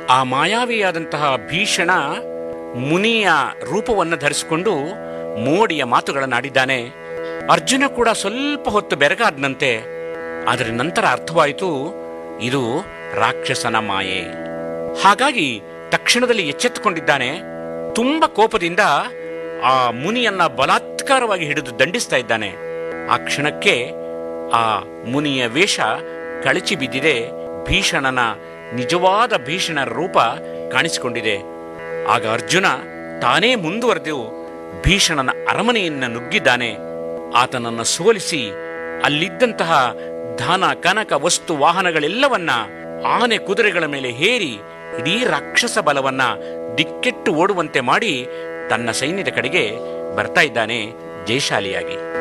ಆ ಮಾಯಾವಿಯಾದಂತಹ ಭೀಷಣ ಮುನಿಯ ರೂಪವನ್ನು ಧರಿಸಿಕೊಂಡು ಮೋಡಿಯ ಮಾತುಗಳನ್ನಾಡಿದ್ದಾನೆ ಅರ್ಜುನ ಕೂಡ ಸ್ವಲ್ಪ ಹೊತ್ತು ಬೆರಗಾದನಂತೆ ಅದರ ನಂತರ ಅರ್ಥವಾಯಿತು ಇದು ರಾಕ್ಷಸನ ಮಾಯೆ ಹಾಗಾಗಿ ತಕ್ಷಣದಲ್ಲಿ ಎಚ್ಚೆತ್ತುಕೊಂಡಿದ್ದಾನೆ ತುಂಬ ಕೋಪದಿಂದ ಆ ಮುನಿಯನ್ನ ಬಲಾತ್ಕಾರವಾಗಿ ಹಿಡಿದು ದಂಡಿಸ್ತಾ ಇದ್ದಾನೆ ಆ ಕ್ಷಣಕ್ಕೆ ಆ ಮುನಿಯ ವೇಷ ಕಳಚಿ ಬಿದ್ದಿದೆ ಭೀಷಣನ ನಿಜವಾದ ಭೀಷಣ ರೂಪ ಕಾಣಿಸಿಕೊಂಡಿದೆ ಆಗ ಅರ್ಜುನ ತಾನೇ ಮುಂದುವರೆದು ಭೀಷಣನ ಅರಮನೆಯನ್ನ ನುಗ್ಗಿದ್ದಾನೆ ಆತನನ್ನು ಸೋಲಿಸಿ ಅಲ್ಲಿದ್ದಂತಹ ಧನ ಕನಕ ವಸ್ತು ವಾಹನಗಳೆಲ್ಲವನ್ನ ಆನೆ ಕುದುರೆಗಳ ಮೇಲೆ ಹೇರಿ ಇಡೀ ರಾಕ್ಷಸ ಬಲವನ್ನ ದಿಕ್ಕೆಟ್ಟು ಓಡುವಂತೆ ಮಾಡಿ ತನ್ನ ಸೈನ್ಯದ ಕಡೆಗೆ ಬರ್ತಾ ಇದ್ದಾನೆ ಜಯಶಾಲಿಯಾಗಿ